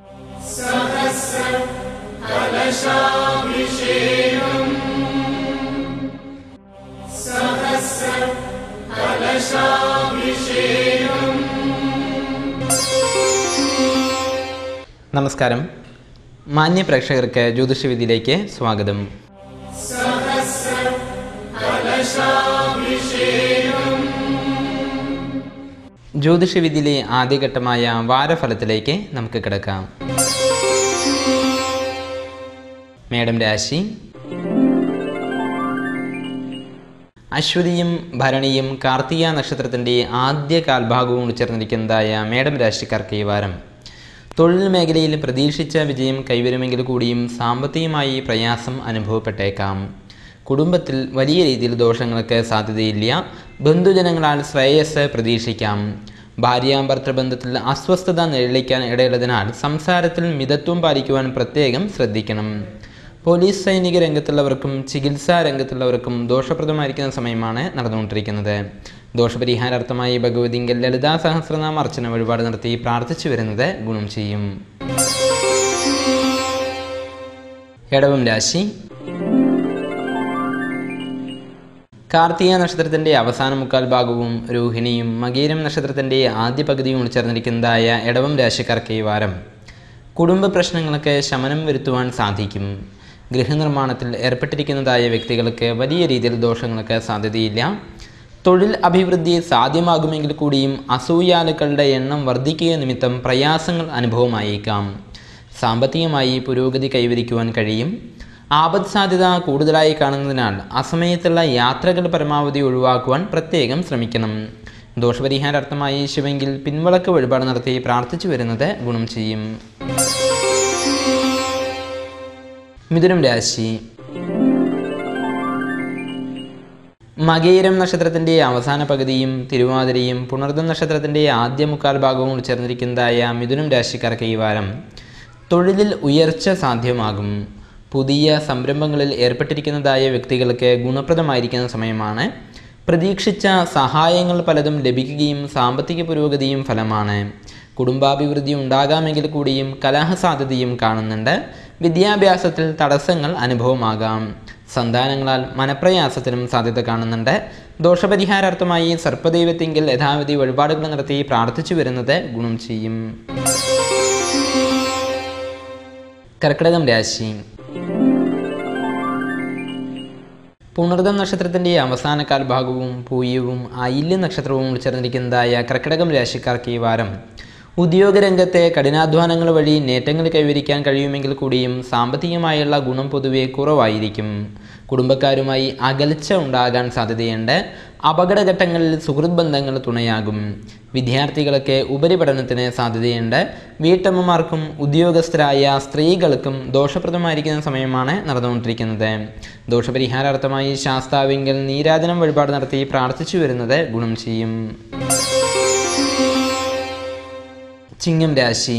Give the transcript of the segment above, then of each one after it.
നമസ്കാരം മാന്യ പ്രേക്ഷകർക്ക് ജ്യോതിഷവിധിയിലേക്ക് സ്വാഗതം ജ്യോതിഷവിധിയിലെ ആദ്യഘട്ടമായ വാരഫലത്തിലേക്ക് നമുക്ക് കിടക്കാം മേഡം രാശി അശ്വതിയും ഭരണിയും കാർത്തിക നക്ഷത്രത്തിൻ്റെ ആദ്യ കാൽഭാഗവും ഉൾച്ചേർന്നിരിക്കുന്നതായ മേഡം രാശിക്കാർക്ക് ഈ വാരം തൊഴിൽ മേഖലയിൽ പ്രതീക്ഷിച്ച വിജയം കൈവരുമെങ്കിൽ കൂടിയും സാമ്പത്തികമായി പ്രയാസം അനുഭവപ്പെട്ടേക്കാം കുടുംബത്തിൽ വലിയ രീതിയിൽ ദോഷങ്ങൾക്ക് സാധ്യതയില്ല ബന്ധുജനങ്ങളാൽ ശ്രേയസ് പ്രതീക്ഷിക്കാം ഭാര്യാഭർത്തൃബന്ധത്തിൽ അസ്വസ്ഥത നിഴലിക്കാൻ ഇടയുള്ളതിനാൽ സംസാരത്തിൽ മിതത്വം പാലിക്കുവാൻ പ്രത്യേകം ശ്രദ്ധിക്കണം പോലീസ് സൈനിക രംഗത്തുള്ളവർക്കും ചികിത്സാ രംഗത്തുള്ളവർക്കും ദോഷപ്രദമായിരിക്കുന്ന സമയമാണ് നടന്നുകൊണ്ടിരിക്കുന്നത് ദോഷപരിഹാരാർത്ഥമായി ഭഗവതിങ്കൽ ലളിതാ സഹസ്രനാമ അർച്ചന വഴിപാട് നടത്തി പ്രാർത്ഥിച്ചു വരുന്നത് ഗുണം ചെയ്യും ഇടവം രാശി കാർത്തിക നക്ഷത്രത്തിൻ്റെ അവസാന മുക്കാൽ ഭാഗവും രോഹിണിയും മകീരം നക്ഷത്രത്തിൻ്റെ ആദ്യ പകുതിയും ഉൾച്ചേർന്നിരിക്കുന്നതായ ഇടവം രാശിക്കാർക്ക് ഈ വാരം കുടുംബ പ്രശ്നങ്ങൾക്ക് ശമനം വരുത്തുവാൻ സാധിക്കും ഗൃഹനിർമ്മാണത്തിൽ ഏർപ്പെട്ടിരിക്കുന്നതായ വ്യക്തികൾക്ക് വലിയ രീതിയിൽ ദോഷങ്ങൾക്ക് സാധ്യതയില്ല തൊഴിൽ അഭിവൃദ്ധി സാധ്യമാകുമെങ്കിൽ കൂടിയും അസൂയാലുക്കളുടെ എണ്ണം വർദ്ധിക്കുക നിമിത്തം പ്രയാസങ്ങൾ അനുഭവമായേക്കാം സാമ്പത്തികമായി പുരോഗതി കൈവരിക്കുവാൻ കഴിയും ആപത് സാധ്യത കൂടുതലായി കാണുന്നതിനാൽ അസമയത്തുള്ള യാത്രകൾ പരമാവധി ഒഴിവാക്കുവാൻ പ്രത്യേകം ശ്രമിക്കണം ദോഷപരിഹാരാർത്ഥമായി ശിവെങ്കിൽ പിൻവളക്ക് വഴിപാട് നടത്തി പ്രാർത്ഥിച്ചു വരുന്നത് ഗുണം ചെയ്യും മിഥുനം രാശി മകേരം നക്ഷത്രത്തിൻ്റെ അവസാന പകുതിയും തിരുവാതിരയും പുണർദം നക്ഷത്രത്തിൻ്റെ ആദ്യ മുക്കാൽ ഭാഗവും ഉൾച്ചേർന്നിരിക്കുന്നതായ മിഥുനം രാശിക്കാർക്ക് ഈ വാരം തൊഴിലിൽ ഉയർച്ച സാധ്യമാകും പുതിയ സംരംഭങ്ങളിൽ ഏർപ്പെട്ടിരിക്കുന്നതായ വ്യക്തികൾക്ക് ഗുണപ്രദമായിരിക്കുന്ന സമയമാണ് പ്രതീക്ഷിച്ച സഹായങ്ങൾ പലതും ലഭിക്കുകയും സാമ്പത്തിക പുരോഗതിയും ഫലമാണ് കുടുംബാഭിവൃദ്ധി ഉണ്ടാകാമെങ്കിൽ കൂടിയും കലഹ സാധ്യതയും കാണുന്നുണ്ട് വിദ്യാഭ്യാസത്തിൽ തടസ്സങ്ങൾ അനുഭവമാകാം സന്താനങ്ങളാൽ മനപ്രയാസത്തിനും സാധ്യത കാണുന്നുണ്ട് ദോഷപരിഹാരാർത്ഥമായി സർപ്പദൈവത്തിങ്കിൽ യഥാവിധി വഴിപാടുകൾ നടത്തി പ്രാർത്ഥിച്ചു വരുന്നത് ഗുണം ചെയ്യും കർക്കിടകം രാശി പുണർദം നക്ഷത്രത്തിൻ്റെ അവസാന കാൽഭാഗവും പൂയവും ആയില്യ നക്ഷത്രവും ഉൾച്ചേർന്നിരിക്കുന്നതായ കർക്കിടകം രാശിക്കാർക്ക് ഈ വാരം ഉദ്യോഗരംഗത്തെ കഠിനാധ്വാനങ്ങൾ വഴി നേട്ടങ്ങൾ കൈവരിക്കാൻ കഴിയുമെങ്കിൽ കൂടിയും സാമ്പത്തികമായുള്ള ഗുണം പൊതുവെ കുറവായിരിക്കും കുടുംബക്കാരുമായി അകൽച്ച ഉണ്ടാകാൻ സാധ്യതയുണ്ട് അപകടഘട്ടങ്ങളിൽ സുഹൃത് ബന്ധങ്ങൾ തുണയാകും വിദ്യാർത്ഥികൾക്ക് ഉപരിപഠനത്തിന് സാധ്യതയുണ്ട് വീട്ടമ്മമാർക്കും ഉദ്യോഗസ്ഥരായ സ്ത്രീകൾക്കും ദോഷപ്രദമായിരിക്കുന്ന സമയമാണ് നടന്നുകൊണ്ടിരിക്കുന്നത് ദോഷപരിഹാരാർത്ഥമായി ശാസ്താവിങ്കൽ നീരാജനം വഴിപാട് നടത്തി പ്രാർത്ഥിച്ചു വരുന്നത് ഗുണം ചെയ്യും ചിങ്ങം രാശി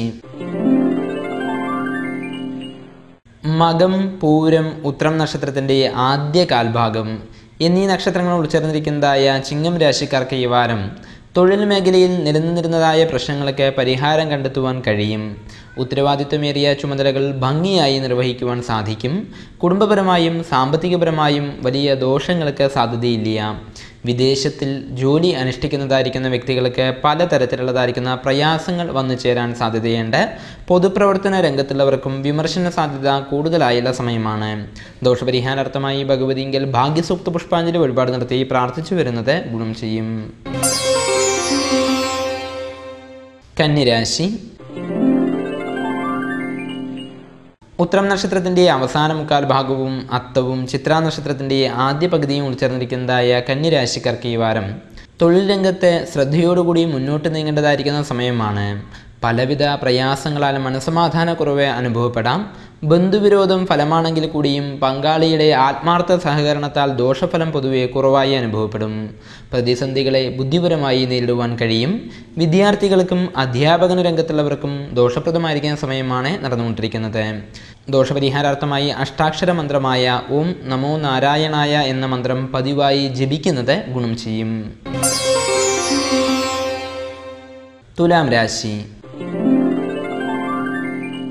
മകം പൂരം ഉത്രം നക്ഷത്രത്തിൻ്റെ ആദ്യ കാൽഭാഗം എന്നീ നക്ഷത്രങ്ങൾ ഉൾച്ചേർന്നിരിക്കുന്നതായ ചിങ്ങം രാശിക്കാർക്ക് ഈ വാരം തൊഴിൽ മേഖലയിൽ നിലനിന്നിരുന്നതായ പ്രശ്നങ്ങൾക്ക് പരിഹാരം കണ്ടെത്തുവാൻ കഴിയും ഉത്തരവാദിത്വമേറിയ ചുമതലകൾ ഭംഗിയായി നിർവഹിക്കുവാൻ സാധിക്കും കുടുംബപരമായും സാമ്പത്തികപരമായും വലിയ ദോഷങ്ങൾക്ക് സാധ്യതയില്ല വിദേശത്തിൽ ജോലി അനുഷ്ഠിക്കുന്നതായിരിക്കുന്ന വ്യക്തികൾക്ക് പലതരത്തിലുള്ളതായിരിക്കുന്ന പ്രയാസങ്ങൾ വന്നു ചേരാൻ സാധ്യതയുണ്ട് പൊതുപ്രവർത്തന രംഗത്തുള്ളവർക്കും വിമർശന സാധ്യത കൂടുതലായുള്ള സമയമാണ് ദോഷപരിഹാരാർത്ഥമായി ഭഗവതിങ്കൽ ഭാഗ്യസൂക്ത പുഷ്പാഞ്ജലി വഴിപാട് നടത്തി പ്രാർത്ഥിച്ചു വരുന്നത് ഗുണം ചെയ്യും കന്നിരാശി ഉത്രം നക്ഷത്രത്തിൻ്റെ അവസാന മുക്കാൽ ഭാഗവും അത്തവും ചിത്രാ നക്ഷത്രത്തിൻ്റെ ആദ്യ പകുതിയും ഉൾച്ചേർന്നിരിക്കുന്നതായ കന്നിരാശിക്കാർക്ക് ഈ വാരം തൊഴിൽ രംഗത്ത് ശ്രദ്ധയോടുകൂടി മുന്നോട്ട് നീങ്ങേണ്ടതായിരിക്കുന്ന സമയമാണ് പലവിധ പ്രയാസങ്ങളാൽ മനസമാധാനക്കുറവ് അനുഭവപ്പെടാം ബന്ധുവിരോധം ഫലമാണെങ്കിൽ കൂടിയും പങ്കാളിയുടെ ആത്മാർത്ഥ സഹകരണത്താൽ ദോഷഫലം പൊതുവെ കുറവായി അനുഭവപ്പെടും പ്രതിസന്ധികളെ ബുദ്ധിപരമായി നേരിടുവാൻ കഴിയും വിദ്യാർത്ഥികൾക്കും അധ്യാപകന രംഗത്തുള്ളവർക്കും ദോഷപ്രദമായിരിക്കുന്ന സമയമാണ് നടന്നുകൊണ്ടിരിക്കുന്നത് ദോഷപരിഹാരാർത്ഥമായി അഷ്ടാക്ഷര മന്ത്രമായ ഓം നമോ നാരായണായ എന്ന മന്ത്രം പതിവായി ജപിക്കുന്നത് ഗുണം ചെയ്യും തുലാം രാശി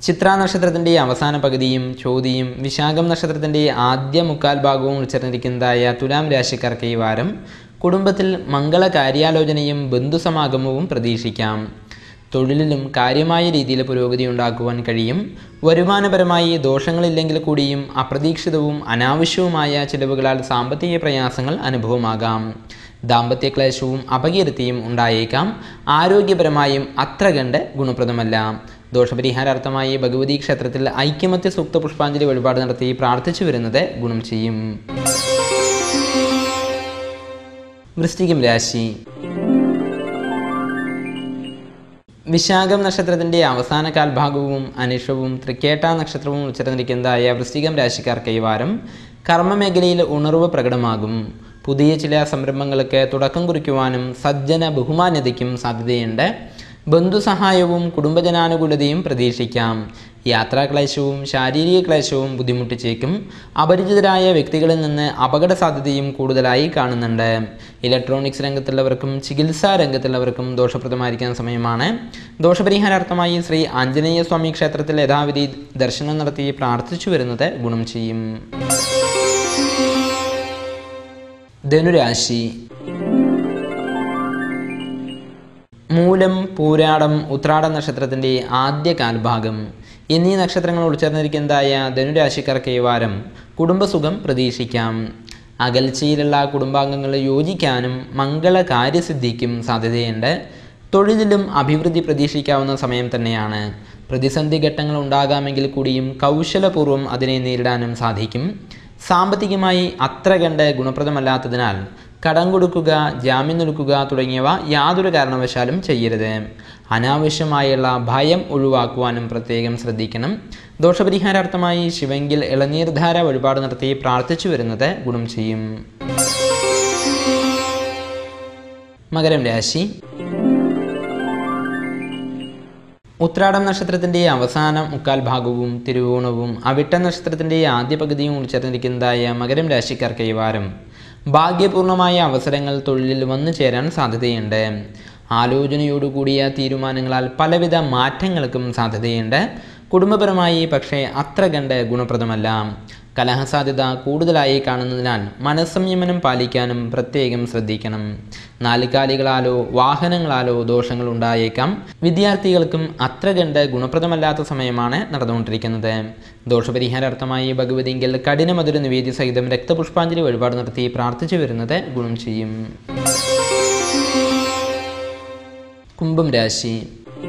ചിത്ര നക്ഷത്രത്തിൻ്റെ അവസാന പകുതിയും ചോതിയും വിശാഖം നക്ഷത്രത്തിൻ്റെ ആദ്യ മുക്കാൽ ഭാഗവും ഉൾച്ചേർന്നിരിക്കുന്നതായ തുലാം രാശിക്കാർക്ക് ഈ വാരം കുടുംബത്തിൽ മംഗള കാര്യാലോചനയും ബന്ധുസമാഗമവും പ്രതീക്ഷിക്കാം തൊഴിലിലും കാര്യമായ രീതിയിൽ പുരോഗതി ഉണ്ടാക്കുവാൻ കഴിയും വരുമാനപരമായി ദോഷങ്ങളില്ലെങ്കിൽ കൂടിയും അപ്രതീക്ഷിതവും അനാവശ്യവുമായ ചിലവുകളാൽ സാമ്പത്തിക പ്രയാസങ്ങൾ അനുഭവമാകാം ദാമ്പത്യ ക്ലേശവും അപകീർത്തിയും ഉണ്ടായേക്കാം ആരോഗ്യപരമായും അത്ര കണ്ട് ഗുണപ്രദമല്ല ദോഷപരിഹാരാർത്ഥമായി ഭഗവതി ക്ഷേത്രത്തിൽ ഐക്യമത്യ സൂക്ത പുഷ്പാഞ്ജലി വഴിപാട് നടത്തി പ്രാർത്ഥിച്ചു വരുന്നത് ഗുണം ചെയ്യും വൃശ്ചികം രാശി വിശാഖം നക്ഷത്രത്തിൻ്റെ അവസാന കാൽഭാഗവും അനിഷവും തൃക്കേട്ട നക്ഷത്രവും ഉൾച്ചേർന്നിരിക്കുന്നതായ വൃശ്ചികം രാശിക്കാർക്ക് ഈ വാരം കർമ്മമേഖലയിൽ ഉണർവ് പ്രകടമാകും പുതിയ ചില സംരംഭങ്ങൾക്ക് തുടക്കം കുറിക്കുവാനും സജ്ജന ബഹുമാന്യതയ്ക്കും സാധ്യതയുണ്ട് ബന്ധുസഹായവും കുടുംബജനാനുകൂലതയും പ്രതീക്ഷിക്കാം യാത്രാക്ലേശവും ശാരീരിക ക്ലേശവും ബുദ്ധിമുട്ടിച്ചേക്കും അപരിചിതരായ വ്യക്തികളിൽ നിന്ന് അപകട സാധ്യതയും കൂടുതലായി കാണുന്നുണ്ട് ഇലക്ട്രോണിക്സ് രംഗത്തുള്ളവർക്കും ചികിത്സാ രംഗത്തുള്ളവർക്കും ദോഷപ്രദമായിരിക്കുന്ന സമയമാണ് ദോഷപരിഹാരാർത്ഥമായി ശ്രീ ആഞ്ജനേയ സ്വാമി ക്ഷേത്രത്തിൽ യഥാവിധി ദർശനം നടത്തി പ്രാർത്ഥിച്ചു വരുന്നത് ഗുണം ചെയ്യും ധനുരാശി മൂലം പൂരാടം ഉത്രാട നക്ഷത്രത്തിൻ്റെ ആദ്യ കാൽഭാഗം എന്നീ നക്ഷത്രങ്ങൾ ഉൾച്ചേർന്നിരിക്കുന്നതായ ധനുരാശിക്കാർക്ക് ഈ വാരം കുടുംബസുഖം പ്രതീക്ഷിക്കാം അകൽച്ചയിലുള്ള കുടുംബാംഗങ്ങൾ യോജിക്കാനും മംഗള കാര്യസിദ്ധിക്കും സാധ്യതയുണ്ട് തൊഴിലിലും അഭിവൃദ്ധി പ്രതീക്ഷിക്കാവുന്ന സമയം തന്നെയാണ് പ്രതിസന്ധി ഘട്ടങ്ങൾ ഉണ്ടാകാമെങ്കിൽ കൂടിയും കൗശലപൂർവ്വം അതിനെ നേരിടാനും സാധിക്കും സാമ്പത്തികമായി അത്ര കണ്ട് ഗുണപ്രദമല്ലാത്തതിനാൽ കടം കൊടുക്കുക ജാമ്യം നിൽക്കുക തുടങ്ങിയവ യാതൊരു കാരണവശാലും ചെയ്യരുത് അനാവശ്യമായുള്ള ഭയം ഒഴിവാക്കുവാനും പ്രത്യേകം ശ്രദ്ധിക്കണം ദോഷപരിഹാരാർത്ഥമായി ശിവങ്കിൽ ഇളനീർധാര വഴിപാട് നടത്തി പ്രാർത്ഥിച്ചു വരുന്നത് ഗുണം ചെയ്യും മകരം രാശി ഉത്രാടം നക്ഷത്രത്തിൻ്റെ അവസാന മുക്കാൽ ഭാഗവും തിരുവോണവും അവിട്ട നക്ഷത്രത്തിൻ്റെ ആദ്യ പകുതിയും ഉൾച്ചേർന്നിരിക്കുന്നതായ മകരം രാശിക്കാർക്ക് ഈ വാരം ഭാഗ്യപൂർണമായ അവസരങ്ങൾ തൊഴിലിൽ വന്നു ചേരാൻ സാധ്യതയുണ്ട് ആലോചനയോടുകൂടിയ തീരുമാനങ്ങളാൽ പലവിധ മാറ്റങ്ങൾക്കും സാധ്യതയുണ്ട് കുടുംബപരമായി പക്ഷേ അത്ര കണ്ട് ഗുണപ്രദമല്ല കലഹസാധ്യത കൂടുതലായി കാണുന്നതിനാൽ മനസ്സംയമനം പാലിക്കാനും പ്രത്യേകം ശ്രദ്ധിക്കണം നാലുകാലികളാലോ വാഹനങ്ങളാലോ ദോഷങ്ങൾ ഉണ്ടായേക്കാം വിദ്യാർത്ഥികൾക്കും അത്ര കണ്ട് ഗുണപ്രദമല്ലാത്ത സമയമാണ് നടന്നുകൊണ്ടിരിക്കുന്നത് ദോഷപരിഹാരാർത്ഥമായി ഭഗവതിങ്കിൽ കഠിനമധുര നിവേദ്യ സഹിതം രക്തപുഷ്പാഞ്ജലി വഴിപാട് നടത്തി പ്രാർത്ഥിച്ചു വരുന്നത് ഗുണം ചെയ്യും കുംഭം രാശി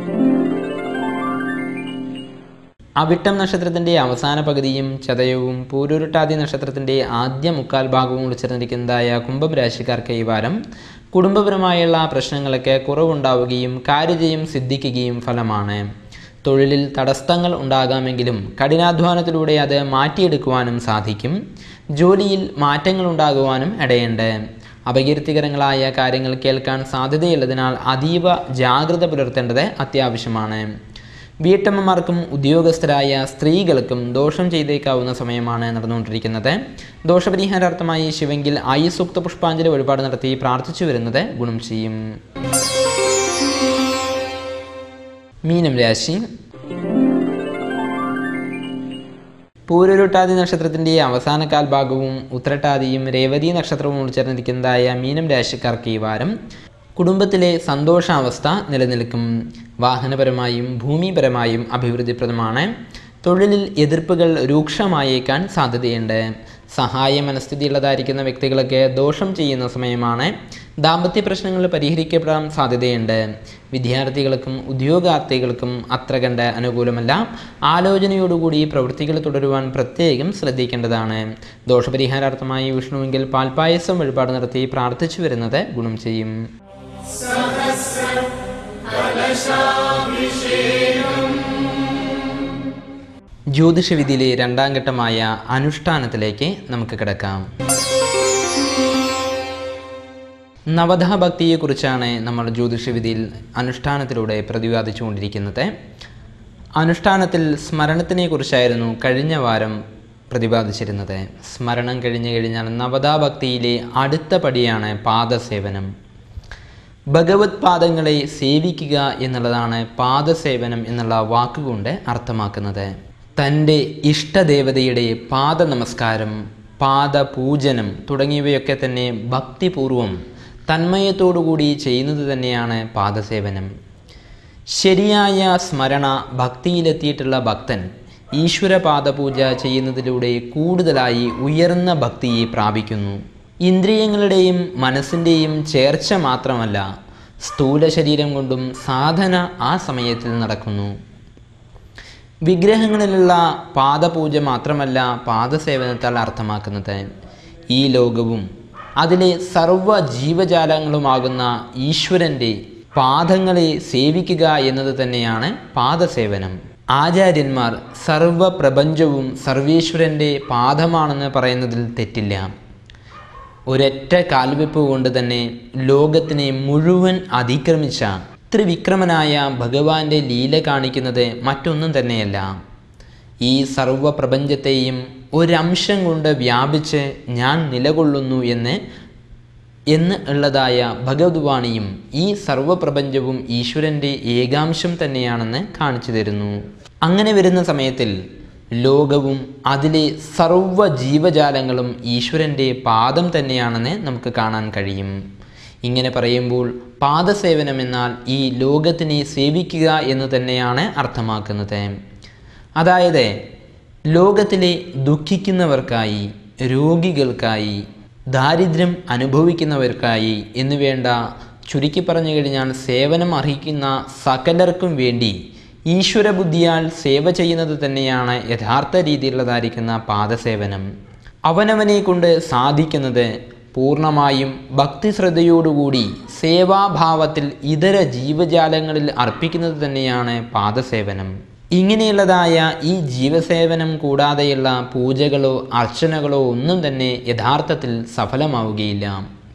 അവിട്ടം നക്ഷത്രത്തിൻ്റെ അവസാന പകുതിയും ചതയവും പൂരുരുട്ടാതി നക്ഷത്രത്തിൻ്റെ ആദ്യ മുക്കാൽ ഭാഗവും ഉൾച്ചേർന്നിരിക്കുന്നതായ കുംഭം രാശിക്കാർക്ക് ഈ വാരം കുടുംബപരമായുള്ള പ്രശ്നങ്ങൾക്ക് കുറവുണ്ടാവുകയും കാര്യജയം സിദ്ധിക്കുകയും ഫലമാണ് തൊഴിലിൽ തടസ്സങ്ങൾ ഉണ്ടാകാമെങ്കിലും കഠിനാധ്വാനത്തിലൂടെ അത് മാറ്റിയെടുക്കുവാനും സാധിക്കും ജോലിയിൽ മാറ്റങ്ങൾ ഉണ്ടാകുവാനും ഇടയുണ്ട് അപകീർത്തികരങ്ങളായ കാര്യങ്ങൾ കേൾക്കാൻ സാധ്യതയുള്ളതിനാൽ അതീവ ജാഗ്രത പുലർത്തേണ്ടത് അത്യാവശ്യമാണ് വീട്ടമ്മമാർക്കും ഉദ്യോഗസ്ഥരായ സ്ത്രീകൾക്കും ദോഷം ചെയ്തേക്കാവുന്ന സമയമാണ് നടന്നുകൊണ്ടിരിക്കുന്നത് ദോഷപരിഹാരാർത്ഥമായി ശിവങ്കിൽ ആയുസൂക്ത പുഷ്പാഞ്ജലി വഴിപാട് നടത്തി പ്രാർത്ഥിച്ചു വരുന്നത് ഗുണം ചെയ്യും മീനം രാശി പൂരുരുട്ടാതി നക്ഷത്രത്തിൻ്റെ അവസാന കാൽഭാഗവും ഉത്രട്ടാതിയും രേവതി നക്ഷത്രവും ഉൾച്ചേർന്നിരിക്കുന്നതായ മീനം രാശിക്കാർക്ക് ഈ വാരം കുടുംബത്തിലെ സന്തോഷാവസ്ഥ നിലനിൽക്കും വാഹനപരമായും ഭൂമിപരമായും അഭിവൃദ്ധിപ്രദമാണ് തൊഴിലിൽ എതിർപ്പുകൾ രൂക്ഷമായേക്കാൻ സാധ്യതയുണ്ട് സഹായ മനസ്ഥിതിയുള്ളതായിരിക്കുന്ന വ്യക്തികളൊക്കെ ദോഷം ചെയ്യുന്ന സമയമാണ് ദാമ്പത്യ പ്രശ്നങ്ങൾ പരിഹരിക്കപ്പെടാൻ സാധ്യതയുണ്ട് വിദ്യാർത്ഥികൾക്കും ഉദ്യോഗാർത്ഥികൾക്കും അത്ര കണ്ട് അനുകൂലമല്ല ആലോചനയോടുകൂടി പ്രവൃത്തികൾ തുടരുവാൻ പ്രത്യേകം ശ്രദ്ധിക്കേണ്ടതാണ് ദോഷപരിഹാരാർത്ഥമായി വിഷ്ണുവെങ്കിൽ പാൽപായസം വഴിപാട് നടത്തി പ്രാർത്ഥിച്ചു വരുന്നത് ഗുണം ചെയ്യും ജ്യോതിഷവിധിയിലെ രണ്ടാം ഘട്ടമായ അനുഷ്ഠാനത്തിലേക്ക് നമുക്ക് കിടക്കാം നവധ ഭക്തിയെക്കുറിച്ചാണ് നമ്മൾ ജ്യോതിഷവിധിയിൽ അനുഷ്ഠാനത്തിലൂടെ പ്രതിപാദിച്ചുകൊണ്ടിരിക്കുന്നത് അനുഷ്ഠാനത്തിൽ സ്മരണത്തിനെ കുറിച്ചായിരുന്നു കഴിഞ്ഞ വാരം പ്രതിപാദിച്ചിരുന്നത് സ്മരണം കഴിഞ്ഞു കഴിഞ്ഞാൽ നവതാ ഭക്തിയിലെ അടുത്ത പടിയാണ് പാദസേവനം ഭഗവത് പാദങ്ങളെ സേവിക്കുക എന്നുള്ളതാണ് പാദസേവനം എന്നുള്ള വാക്കുകൊണ്ട് അർത്ഥമാക്കുന്നത് തൻ്റെ ഇഷ്ടദേവതയുടെ പാദ നമസ്കാരം പാദപൂജനം തുടങ്ങിയവയൊക്കെ തന്നെ ഭക്തിപൂർവം തന്മയത്തോടുകൂടി ചെയ്യുന്നത് തന്നെയാണ് പാദസേവനം ശരിയായ സ്മരണ ഭക്തിയിലെത്തിയിട്ടുള്ള ഭക്തൻ ഈശ്വരപാദപൂജ ചെയ്യുന്നതിലൂടെ കൂടുതലായി ഉയർന്ന ഭക്തിയെ പ്രാപിക്കുന്നു ഇന്ദ്രിയങ്ങളുടെയും മനസ്സിൻ്റെയും ചേർച്ച മാത്രമല്ല സ്ഥൂല ശരീരം കൊണ്ടും സാധന ആ സമയത്തിൽ നടക്കുന്നു വിഗ്രഹങ്ങളിലുള്ള പാദപൂജ മാത്രമല്ല പാദസേവനത്താൽ അർത്ഥമാക്കുന്നത് ഈ ലോകവും അതിലെ സർവ്വ ജീവജാലങ്ങളുമാകുന്ന ഈശ്വരൻ്റെ പാദങ്ങളെ സേവിക്കുക എന്നത് തന്നെയാണ് പാദസേവനം ആചാര്യന്മാർ സർവ പ്രപഞ്ചവും സർവേശ്വരൻ്റെ പാദമാണെന്ന് പറയുന്നതിൽ തെറ്റില്ല ഒരൊറ്റ കാൽവെപ്പ് കൊണ്ട് തന്നെ ലോകത്തിനെ മുഴുവൻ അതിക്രമിച്ച ത്രിവിക്രമനായ ഭഗവാന്റെ ലീല കാണിക്കുന്നത് മറ്റൊന്നും തന്നെയല്ല ഈ സർവ പ്രപഞ്ചത്തെയും ഒരംശം കൊണ്ട് വ്യാപിച്ച് ഞാൻ നിലകൊള്ളുന്നു എന്ന് എന്ന് ഉള്ളതായ ഭഗവത്വാണിയും ഈ സർവപ്രപഞ്ചവും ഈശ്വരൻ്റെ ഏകാംശം തന്നെയാണെന്ന് കാണിച്ചു തരുന്നു അങ്ങനെ വരുന്ന സമയത്തിൽ ലോകവും അതിലെ സർവ്വ ജീവജാലങ്ങളും ഈശ്വരൻ്റെ പാദം തന്നെയാണെന്ന് നമുക്ക് കാണാൻ കഴിയും ഇങ്ങനെ പറയുമ്പോൾ പാദസേവനം എന്നാൽ ഈ ലോകത്തിനെ സേവിക്കുക എന്ന് തന്നെയാണ് അർത്ഥമാക്കുന്നത് അതായത് ലോകത്തിലെ ദുഃഖിക്കുന്നവർക്കായി രോഗികൾക്കായി ദാരിദ്ര്യം അനുഭവിക്കുന്നവർക്കായി എന്നുവേണ്ട ചുരുക്കി പറഞ്ഞു കഴിഞ്ഞാൽ സേവനം അർഹിക്കുന്ന സകലർക്കും വേണ്ടി ഈശ്വരബുദ്ധിയാൽ സേവ ചെയ്യുന്നത് തന്നെയാണ് യഥാർത്ഥ രീതിയിലുള്ളതായിരിക്കുന്ന പാദസേവനം അവനവനെ കൊണ്ട് സാധിക്കുന്നത് പൂർണ്ണമായും ഭക്തിശ്രദ്ധയോടുകൂടി സേവാഭാവത്തിൽ ഇതര ജീവജാലങ്ങളിൽ അർപ്പിക്കുന്നത് തന്നെയാണ് പാദസേവനം ഇങ്ങനെയുള്ളതായ ഈ ജീവസേവനം കൂടാതെയുള്ള പൂജകളോ അർച്ചനകളോ ഒന്നും തന്നെ യഥാർത്ഥത്തിൽ സഫലമാവുകയില്ല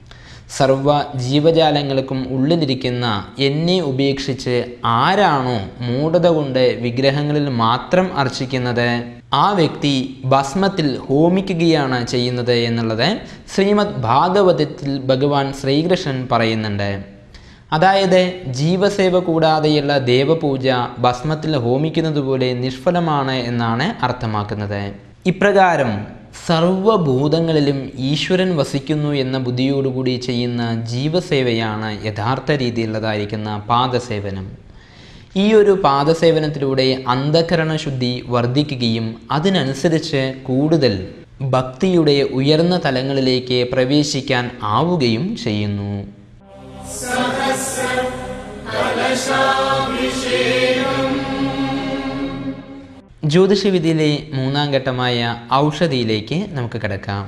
സർവ ജീവജാലങ്ങൾക്കും ഉള്ളിലിരിക്കുന്ന എന്നെ ഉപേക്ഷിച്ച് ആരാണോ മൂഢത കൊണ്ട് വിഗ്രഹങ്ങളിൽ മാത്രം അർച്ചിക്കുന്നത് ആ വ്യക്തി ഭസ്മത്തിൽ ഹോമിക്കുകയാണ് ചെയ്യുന്നത് എന്നുള്ളത് ശ്രീമദ് ഭാഗവതത്തിൽ ഭഗവാൻ ശ്രീകൃഷ്ണൻ പറയുന്നുണ്ട് അതായത് ജീവസേവ കൂടാതെയുള്ള ദേവപൂജ ഭസ്മത്തിൽ ഹോമിക്കുന്നത് പോലെ നിഷ്ഫലമാണ് എന്നാണ് അർത്ഥമാക്കുന്നത് ഇപ്രകാരം സർവഭൂതങ്ങളിലും ഈശ്വരൻ വസിക്കുന്നു എന്ന ബുദ്ധിയോടുകൂടി ചെയ്യുന്ന ജീവസേവയാണ് യഥാർത്ഥ രീതിയിലുള്ളതായിരിക്കുന്ന പാദസേവനം ഈ ഒരു പാദസേവനത്തിലൂടെ അന്ധകരണ ശുദ്ധി വർദ്ധിക്കുകയും അതിനനുസരിച്ച് കൂടുതൽ ഭക്തിയുടെ ഉയർന്ന തലങ്ങളിലേക്ക് പ്രവേശിക്കാൻ ആവുകയും ചെയ്യുന്നു ജ്യോതിഷവിദ്യയിലെ മൂന്നാം ഘട്ടമായ ഔഷധിയിലേക്ക് നമുക്ക് കിടക്കാം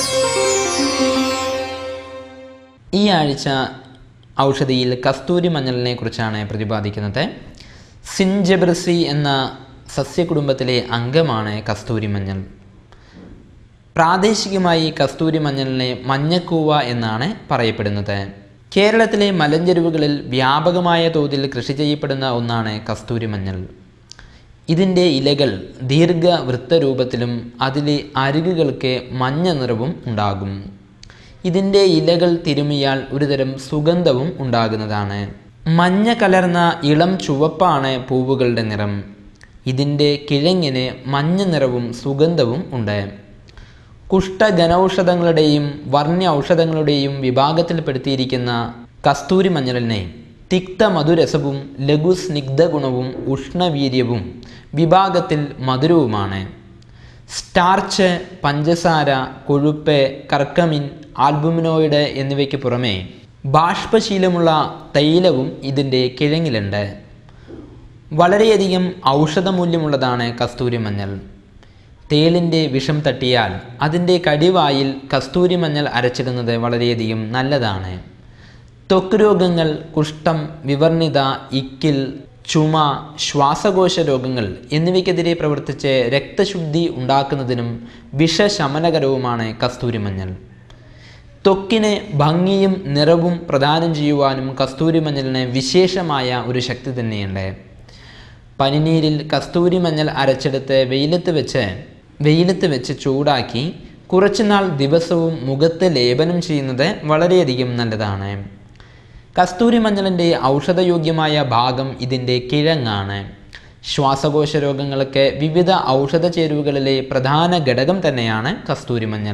ഈ ആഴ്ച ഔഷധിയിൽ കസ്തൂരി മഞ്ഞളിനെ കുറിച്ചാണ് പ്രതിപാദിക്കുന്നത് സിൻജബ്രസി എന്ന സസ്യകുടുംബത്തിലെ അംഗമാണ് കസ്തൂരി മഞ്ഞൾ പ്രാദേശികമായി കസ്തൂരി മഞ്ഞളിനെ മഞ്ഞക്കൂവ എന്നാണ് പറയപ്പെടുന്നത് കേരളത്തിലെ മലഞ്ചെരുവുകളിൽ വ്യാപകമായ തോതിൽ കൃഷി ചെയ്യപ്പെടുന്ന ഒന്നാണ് കസ്തൂരി മഞ്ഞൾ ഇതിൻ്റെ ഇലകൾ ദീർഘവൃത്തരൂപത്തിലും അതിലെ അരികുകൾക്ക് മഞ്ഞ നിറവും ഉണ്ടാകും ഇതിൻ്റെ ഇലകൾ തിരുമിയാൽ ഒരുതരം സുഗന്ധവും ഉണ്ടാകുന്നതാണ് മഞ്ഞ കലർന്ന ഇളം ചുവപ്പാണ് പൂവുകളുടെ നിറം ഇതിൻ്റെ കിഴങ്ങിന് മഞ്ഞ നിറവും സുഗന്ധവും ഉണ്ട് കുഷ്ഠഘനൌഷധങ്ങളുടെയും വർണ്ണ്യ ഔഷധങ്ങളുടെയും വിഭാഗത്തിൽപ്പെടുത്തിയിരിക്കുന്ന കസ്തൂരി മഞ്ഞളിനെ തിക്ത മധുരസവും ലഘു സ്നിഗ്ധ ഗുണവും ഉഷ്ണവീര്യവും വിഭാഗത്തിൽ മധുരവുമാണ് സ്റ്റാർച്ച് പഞ്ചസാര കൊഴുപ്പ് കർക്കമിൻ ആൽബുമിനോയിഡ് എന്നിവയ്ക്ക് പുറമെ ബാഷ്പശീലമുള്ള തൈലവും ഇതിൻ്റെ കിഴങ്ങിലുണ്ട് വളരെയധികം ഔഷധമൂല്യമുള്ളതാണ് കസ്തൂരി മഞ്ഞൾ തേളിൻ്റെ വിഷം തട്ടിയാൽ അതിൻ്റെ കടിവായിൽ കസ്തൂരി മഞ്ഞൾ അരച്ചിടുന്നത് വളരെയധികം നല്ലതാണ് ത്വക്ക് രോഗങ്ങൾ കുഷ്ഠം വിവർണിത ഇക്കിൽ ചുമ ശ്വാസകോശ രോഗങ്ങൾ എന്നിവയ്ക്കെതിരെ പ്രവർത്തിച്ച് രക്തശുദ്ധി ഉണ്ടാക്കുന്നതിനും വിഷശമനകരവുമാണ് കസ്തൂരി മഞ്ഞൾ ത്വക്കിന് ഭംഗിയും നിറവും പ്രദാനം ചെയ്യുവാനും കസ്തൂരി മഞ്ഞളിന് വിശേഷമായ ഒരു ശക്തി തന്നെയുണ്ട് പനിനീരിൽ കസ്തൂരി മഞ്ഞൾ അരച്ചെടുത്ത് വെയിലത്ത് വെച്ച് വെയിലത്ത് വെച്ച് ചൂടാക്കി കുറച്ചുനാൾ ദിവസവും മുഖത്ത് ലേപനം ചെയ്യുന്നത് വളരെയധികം നല്ലതാണ് കസ്തൂരി മഞ്ഞളിൻ്റെ ഔഷധയോഗ്യമായ ഭാഗം ഇതിൻ്റെ കിഴങ്ങാണ് ശ്വാസകോശ രോഗങ്ങൾക്ക് വിവിധ ഔഷധ ചേരുവകളിലെ പ്രധാന ഘടകം തന്നെയാണ് കസ്തൂരി മഞ്ഞൾ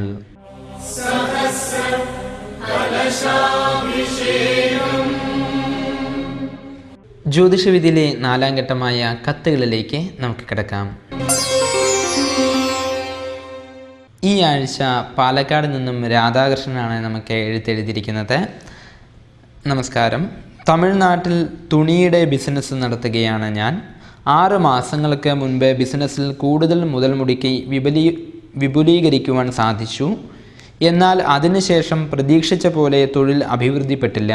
ജ്യോതിഷവിധിയിലെ നാലാം ഘട്ടമായ കത്തുകളിലേക്ക് നമുക്ക് കിടക്കാം ഈ ആഴ്ച പാലക്കാട് നിന്നും രാധാകൃഷ്ണനാണ് നമുക്ക് എഴുത്തെഴുതിയിരിക്കുന്നത് നമസ്കാരം തമിഴ്നാട്ടിൽ തുണിയുടെ ബിസിനസ് നടത്തുകയാണ് ഞാൻ ആറ് മാസങ്ങൾക്ക് മുൻപ് ബിസിനസ്സിൽ കൂടുതൽ മുതൽ മുടക്കി വിപുലീ വിപുലീകരിക്കുവാൻ സാധിച്ചു എന്നാൽ അതിനുശേഷം പ്രതീക്ഷിച്ച പോലെ തൊഴിൽ അഭിവൃദ്ധിപ്പെട്ടില്ല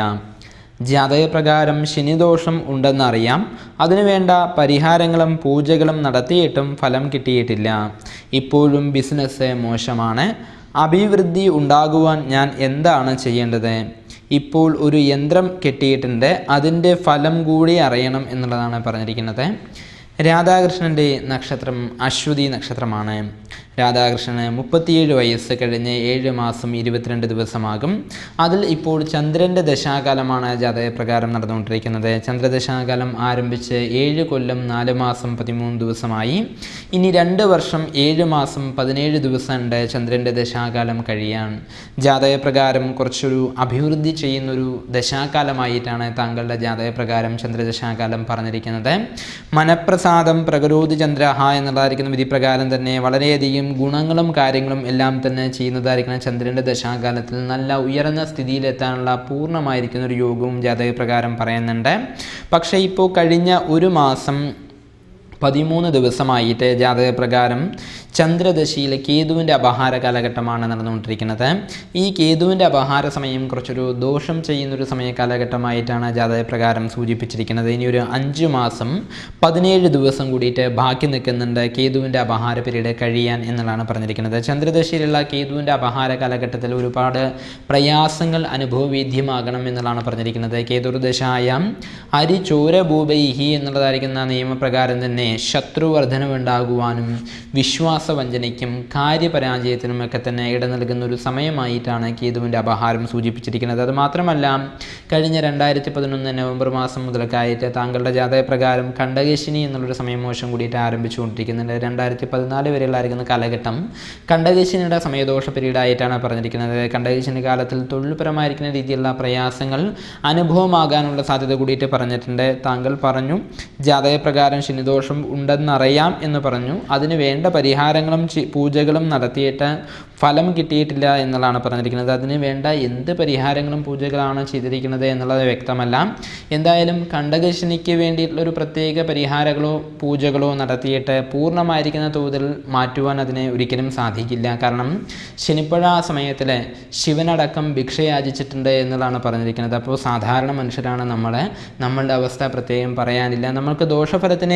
ജാതകപ്രകാരം ശനിദോഷം ഉണ്ടെന്നറിയാം അതിനുവേണ്ട പരിഹാരങ്ങളും പൂജകളും നടത്തിയിട്ടും ഫലം കിട്ടിയിട്ടില്ല ഇപ്പോഴും ബിസിനസ് മോശമാണ് അഭിവൃദ്ധി ഉണ്ടാകുവാൻ ഞാൻ എന്താണ് ചെയ്യേണ്ടത് ഇപ്പോൾ ഒരു യന്ത്രം കെട്ടിയിട്ടുണ്ട് അതിൻ്റെ ഫലം കൂടി അറിയണം എന്നുള്ളതാണ് പറഞ്ഞിരിക്കുന്നത് രാധാകൃഷ്ണൻ്റെ നക്ഷത്രം അശ്വതി നക്ഷത്രമാണ് രാധാകൃഷ്ണന് മുപ്പത്തിയേഴ് വയസ്സ് കഴിഞ്ഞ് ഏഴ് മാസം ഇരുപത്തിരണ്ട് ദിവസമാകും അതിൽ ഇപ്പോൾ ചന്ദ്രൻ്റെ ദശാകാലമാണ് ജാതകപ്രകാരം നടന്നുകൊണ്ടിരിക്കുന്നത് ചന്ദ്രദശാകാലം ആരംഭിച്ച് ഏഴ് കൊല്ലം നാല് മാസം പതിമൂന്ന് ദിവസമായി ഇനി രണ്ട് വർഷം ഏഴ് മാസം പതിനേഴ് ദിവസമുണ്ട് ചന്ദ്രൻ്റെ ദശാകാലം കഴിയാൻ ജാതകപ്രകാരം കുറച്ചൊരു അഭിവൃദ്ധി ചെയ്യുന്നൊരു ദശാകാലമായിട്ടാണ് താങ്കളുടെ ജാതകപ്രകാരം ചന്ദ്രദശാകാലം പറഞ്ഞിരിക്കുന്നത് മനപ്രസാദം പ്രകരോധി ചന്ദ്രഹ എന്നുള്ളതായിരിക്കുന്ന വിധിപ്രകാരം തന്നെ വളരെയധികം ഗുണങ്ങളും കാര്യങ്ങളും എല്ലാം തന്നെ ചെയ്യുന്നതായിരിക്കണം ചന്ദ്രൻ്റെ ദശാകാലത്തിൽ നല്ല ഉയർന്ന സ്ഥിതിയിലെത്താനുള്ള പൂർണ്ണമായിരിക്കുന്ന ഒരു യോഗവും ജാതകപ്രകാരം പറയുന്നുണ്ട് പക്ഷേ ഇപ്പോൾ കഴിഞ്ഞ ഒരു മാസം പതിമൂന്ന് ദിവസമായിട്ട് ജാതകപ്രകാരം ചന്ദ്രദശയിലെ കേതുവിൻ്റെ അപഹാര കാലഘട്ടമാണ് നടന്നുകൊണ്ടിരിക്കുന്നത് ഈ കേതുവിൻ്റെ അപഹാര സമയം കുറച്ചൊരു ദോഷം ചെയ്യുന്നൊരു സമയ കാലഘട്ടമായിട്ടാണ് ജാതകപ്രകാരം സൂചിപ്പിച്ചിരിക്കുന്നത് ഇനി ഒരു അഞ്ച് മാസം പതിനേഴ് ദിവസം കൂടിയിട്ട് ബാക്കി നിൽക്കുന്നുണ്ട് കേതുവിൻ്റെ അപഹാര പീരീഡ് കഴിയാൻ എന്നുള്ളതാണ് പറഞ്ഞിരിക്കുന്നത് ചന്ദ്രദശയിലുള്ള കേതുവിൻ്റെ അപഹാര കാലഘട്ടത്തിൽ ഒരുപാട് പ്രയാസങ്ങൾ അനുഭവവേദ്യമാകണം എന്നുള്ളതാണ് പറഞ്ഞിരിക്കുന്നത് കേതുർദശായ അരി ചോര ഭൂപൈഹി എന്നുള്ളതായിരിക്കുന്ന നിയമപ്രകാരം തന്നെ ശത്രുവർദ്ധനവുണ്ടാകുവാനും വിശ്വാസവഞ്ചനയ്ക്കും കാര്യപരാജയത്തിനും ഒക്കെ തന്നെ ഇട നൽകുന്ന ഒരു സമയമായിട്ടാണ് കേതുവിൻ്റെ അപഹാരം സൂചിപ്പിച്ചിരിക്കുന്നത് അത് മാത്രമല്ല കഴിഞ്ഞ രണ്ടായിരത്തി പതിനൊന്ന് നവംബർ മാസം മുതലൊക്കെയായിട്ട് താങ്കളുടെ ജാതകപ്രകാരം കണ്ടകേശിനി എന്നുള്ളൊരു സമയമോശം കൂടിയിട്ട് ആരംഭിച്ചുകൊണ്ടിരിക്കുന്നുണ്ട് രണ്ടായിരത്തി പതിനാല് വരെയുള്ളായിരിക്കുന്ന കാലഘട്ടം കണ്ടകേശിനിയുടെ സമയദോഷ പീരീഡായിട്ടാണ് പറഞ്ഞിരിക്കുന്നത് കണ്ടകേശിനി കാലത്തിൽ തൊഴിൽപരമായിരിക്കുന്ന രീതിയിലുള്ള പ്രയാസങ്ങൾ അനുഭവമാകാനുള്ള സാധ്യത കൂടിയിട്ട് പറഞ്ഞിട്ടുണ്ട് താങ്കൾ പറഞ്ഞു ജാതകപ്രകാരം ശനിദോഷം ഉണ്ടെന്നറിയാം എന്ന് പറഞ്ഞു അതിന് വേണ്ട പരിഹാരങ്ങളും ചി- പൂജകളും നടത്തിയിട്ട് ഫലം കിട്ടിയിട്ടില്ല എന്നുള്ളതാണ് പറഞ്ഞിരിക്കുന്നത് അതിന് വേണ്ട എന്ത് പരിഹാരങ്ങളും പൂജകളാണ് ചെയ്തിരിക്കുന്നത് എന്നുള്ളത് വ്യക്തമല്ല എന്തായാലും കണ്ടകശനിക്ക് വേണ്ടിയിട്ടുള്ള ഒരു പ്രത്യേക പരിഹാരങ്ങളോ പൂജകളോ നടത്തിയിട്ട് പൂർണ്ണമായിരിക്കുന്ന തോതിൽ മാറ്റുവാൻ അതിന് ഒരിക്കലും സാധിക്കില്ല കാരണം ശനിപ്പഴ ആ സമയത്തിൽ ശിവനടക്കം ഭിക്ഷ യാചിച്ചിട്ടുണ്ട് എന്നുള്ളതാണ് പറഞ്ഞിരിക്കുന്നത് അപ്പോൾ സാധാരണ മനുഷ്യരാണ് നമ്മൾ നമ്മളുടെ അവസ്ഥ പ്രത്യേകം പറയാനില്ല നമ്മൾക്ക് ദോഷഫലത്തിനെ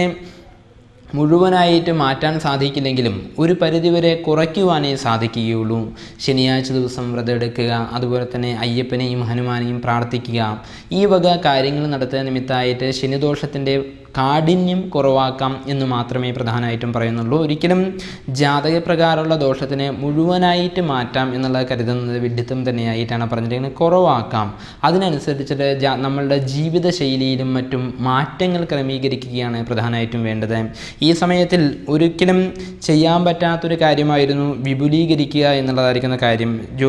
മുഴുവനായിട്ട് മാറ്റാൻ സാധിക്കില്ലെങ്കിലും ഒരു പരിധിവരെ കുറയ്ക്കുവാനേ സാധിക്കുകയുള്ളൂ ശനിയാഴ്ച ദിവസം വ്രതം എടുക്കുക അതുപോലെ തന്നെ അയ്യപ്പനെയും ഹനുമാനെയും പ്രാർത്ഥിക്കുക ഈ വക കാര്യങ്ങൾ നടത്തുക നിമിത്തമായിട്ട് ശനിദോഷത്തിൻ്റെ കാഠിന്യം കുറവാക്കാം എന്ന് മാത്രമേ പ്രധാനമായിട്ടും പറയുന്നുള്ളൂ ഒരിക്കലും ജാതകപ്രകാരമുള്ള ദോഷത്തിനെ മുഴുവനായിട്ട് മാറ്റാം എന്നുള്ളത് കരുതുന്നത് വിഡിത്തം തന്നെയായിട്ടാണ് പറഞ്ഞിരിക്കുന്നത് കുറവാക്കാം അതിനനുസരിച്ചിട്ട് ജാ നമ്മളുടെ ജീവിതശൈലിയിലും മറ്റും മാറ്റങ്ങൾ ക്രമീകരിക്കുകയാണ് പ്രധാനമായിട്ടും വേണ്ടത് ഈ സമയത്തിൽ ഒരിക്കലും ചെയ്യാൻ പറ്റാത്തൊരു കാര്യമായിരുന്നു വിപുലീകരിക്കുക എന്നുള്ളതായിരിക്കുന്ന കാര്യം ജോ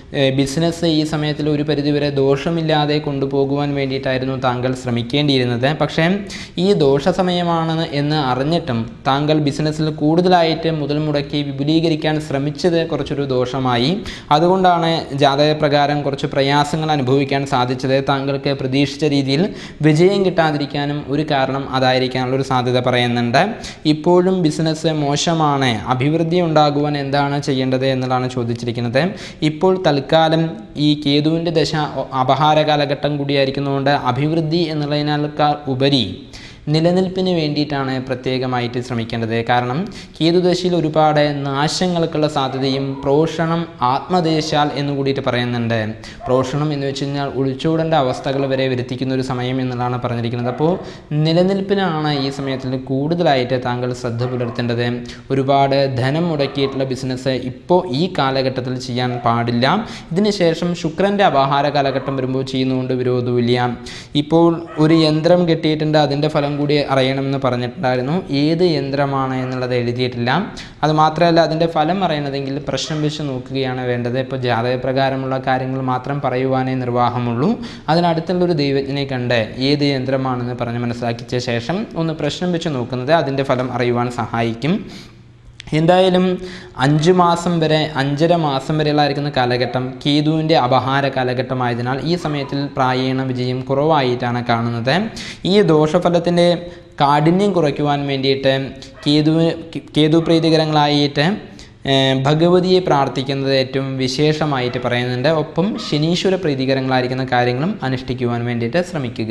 ബിസിനസ് ഈ സമയത്തിൽ ഒരു പരിധിവരെ ദോഷമില്ലാതെ കൊണ്ടുപോകുവാൻ വേണ്ടിയിട്ടായിരുന്നു താങ്കൾ ശ്രമിക്കേണ്ടിയിരുന്നത് പക്ഷേ ഈ ദോഷ സമയമാണ് എന്ന് അറിഞ്ഞിട്ടും താങ്കൾ ബിസിനസ്സിൽ കൂടുതലായിട്ട് മുതൽ മുടക്കി വിപുലീകരിക്കാൻ ശ്രമിച്ചത് കുറച്ചൊരു ദോഷമായി അതുകൊണ്ടാണ് ജാതകപ്രകാരം കുറച്ച് പ്രയാസങ്ങൾ അനുഭവിക്കാൻ സാധിച്ചത് താങ്കൾക്ക് പ്രതീക്ഷിച്ച രീതിയിൽ വിജയം കിട്ടാതിരിക്കാനും ഒരു കാരണം അതായിരിക്കാനുള്ള ഒരു സാധ്യത പറയുന്നുണ്ട് ഇപ്പോഴും ബിസിനസ് മോശമാണ് അഭിവൃദ്ധി ഉണ്ടാകുവാൻ എന്താണ് ചെയ്യേണ്ടത് എന്നുള്ളതാണ് ചോദിച്ചിരിക്കുന്നത് ഇപ്പോൾ തൽക്കാലം ഈ കേതുവിൻ്റെ ദശ അപഹാര കാലഘട്ടം കൂടിയായിരിക്കുന്നതുകൊണ്ട് അഭിവൃദ്ധി എന്നുള്ളതിനേക്കാൾ ഉപരി നിലനിൽപ്പിന് വേണ്ടിയിട്ടാണ് പ്രത്യേകമായിട്ട് ശ്രമിക്കേണ്ടത് കാരണം കേതുദശയിൽ ഒരുപാട് നാശങ്ങൾക്കുള്ള സാധ്യതയും പ്രോഷണം ആത്മദേശാൽ എന്ന് കൂടിയിട്ട് പറയുന്നുണ്ട് പ്രോഷണം എന്ന് വെച്ച് കഴിഞ്ഞാൽ ഒളിച്ചോടേണ്ട അവസ്ഥകൾ വരെ വരുത്തിക്കുന്ന ഒരു സമയം എന്നുള്ളതാണ് പറഞ്ഞിരിക്കുന്നത് അപ്പോൾ നിലനിൽപ്പിനാണ് ഈ സമയത്തിൽ കൂടുതലായിട്ട് താങ്കൾ ശ്രദ്ധ പുലർത്തേണ്ടത് ഒരുപാട് ധനം മുടക്കിയിട്ടുള്ള ബിസിനസ് ഇപ്പോൾ ഈ കാലഘട്ടത്തിൽ ചെയ്യാൻ പാടില്ല ഇതിനുശേഷം ശുക്രൻ്റെ അപഹാര കാലഘട്ടം വരുമ്പോൾ ചെയ്യുന്നതുകൊണ്ട് വിരോധമില്ല ഇപ്പോൾ ഒരു യന്ത്രം കെട്ടിയിട്ടുണ്ട് അതിൻ്റെ ഫലം കൂടി അറിയണമെന്ന് പറഞ്ഞിട്ടുണ്ടായിരുന്നു ഏത് യന്ത്രമാണ് എന്നുള്ളത് എഴുതിയിട്ടില്ല അത് മാത്രമല്ല അതിൻ്റെ ഫലം അറിയണതെങ്കിൽ പ്രശ്നം വെച്ച് നോക്കുകയാണ് വേണ്ടത് ഇപ്പോൾ ജാതകപ്രകാരമുള്ള കാര്യങ്ങൾ മാത്രം പറയുവാനേ നിർവാഹമുള്ളൂ അതിനടുത്തുള്ളൊരു ദൈവജ്ഞനെ കണ്ട് ഏത് യന്ത്രമാണെന്ന് പറഞ്ഞ് മനസ്സിലാക്കിച്ച ശേഷം ഒന്ന് പ്രശ്നം വെച്ച് നോക്കുന്നത് അതിൻ്റെ ഫലം അറിയുവാൻ സഹായിക്കും എന്തായാലും അഞ്ച് മാസം വരെ അഞ്ചര മാസം വരെയുള്ളായിരിക്കുന്ന കാലഘട്ടം കേതുവിൻ്റെ അപഹാര കാലഘട്ടമായതിനാൽ ഈ സമയത്തിൽ പ്രായണ വിജയം കുറവായിട്ടാണ് കാണുന്നത് ഈ ദോഷഫലത്തിൻ്റെ കാഠിന്യം കുറയ്ക്കുവാൻ വേണ്ടിയിട്ട് കേതു കേതു പ്രീതികരങ്ങളായിട്ട് ഏഹ്, ഭഗവതിയെ പ്രാർത്ഥിക്കുന്നത് ഏറ്റവും വിശേഷമായിട്ട് പറയുന്നുണ്ട് ഒപ്പം ശനീശ്വര പ്രീതികരങ്ങളായിരിക്കുന്ന കാര്യങ്ങളും അനുഷ്ഠിക്കുവാൻ വേണ്ടിയിട്ട് ശ്രമിക്കുക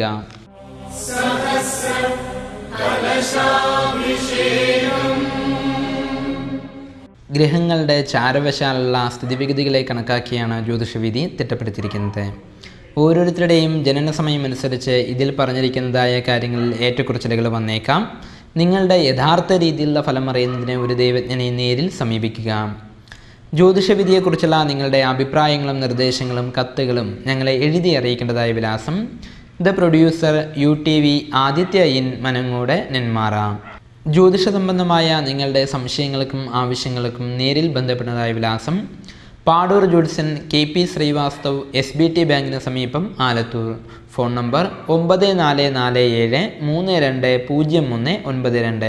ഗ്രഹങ്ങളുടെ ചാരവശാലുള്ള സ്ഥിതിവിഗതികളെ കണക്കാക്കിയാണ് ജ്യോതിഷവിധി തിട്ടപ്പെടുത്തിയിരിക്കുന്നത് ഓരോരുത്തരുടെയും ജനന സമയം അനുസരിച്ച് ഇതിൽ പറഞ്ഞിരിക്കുന്നതായ കാര്യങ്ങളിൽ ഏറ്റക്കുറച്ചിലുകൾ വന്നേക്കാം നിങ്ങളുടെ യഥാർത്ഥ രീതിയിലുള്ള ഫലം അറിയുന്നതിന് ഒരു ദൈവജ്ഞനെ നേരിൽ സമീപിക്കുക ജ്യോതിഷവിധിയെക്കുറിച്ചുള്ള നിങ്ങളുടെ അഭിപ്രായങ്ങളും നിർദ്ദേശങ്ങളും കത്തുകളും ഞങ്ങളെ എഴുതി അറിയിക്കേണ്ടതായ വിലാസം the producer U T V Adithya in Manangode Nenmara ജ്യോതിഷ സംബന്ധമായ നിങ്ങളുടെ സംശയങ്ങൾക്കും ആവശ്യങ്ങൾക്കും നേരിൽ ബന്ധപ്പെടുന്നതായ വിലാസം Padur Jodson K P Srivastav S B T ബാങ്കിന് സമീപം ആലത്തൂർ ഫോൺ നമ്പർ ഒമ്പത് നാല് നാല് ഏഴ് മൂന്ന് രണ്ട് പൂജ്യം ഒന്ന് ഒൻപത് രണ്ട്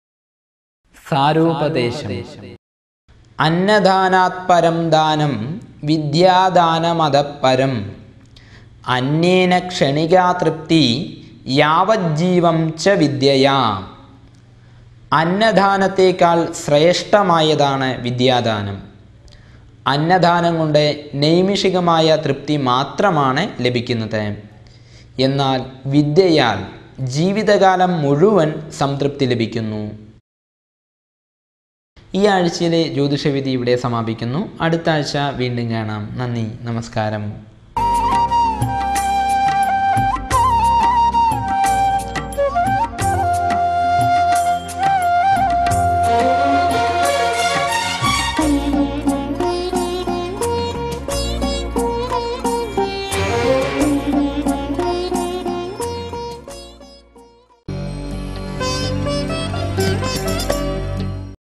സാരോപദേശം അന്നദാനാത് പരം ദാനം വിദ്യാദാനമതപരം അന്യേന ക്ഷണികാ തൃപ്തി യാവജ്ജീവം ച വിദ്യയാ അന്നദാനത്തേക്കാൾ ശ്രേഷ്ഠമായതാണ് വിദ്യാദാനം അന്നദാനം കൊണ്ട് നൈമിഷികമായ തൃപ്തി മാത്രമാണ് ലഭിക്കുന്നത് എന്നാൽ വിദ്യയാൽ ജീവിതകാലം മുഴുവൻ സംതൃപ്തി ലഭിക്കുന്നു ഈ ആഴ്ചയിലെ ജ്യോതിഷവിധി ഇവിടെ സമാപിക്കുന്നു അടുത്ത ആഴ്ച വീണ്ടും കാണാം നന്ദി നമസ്കാരം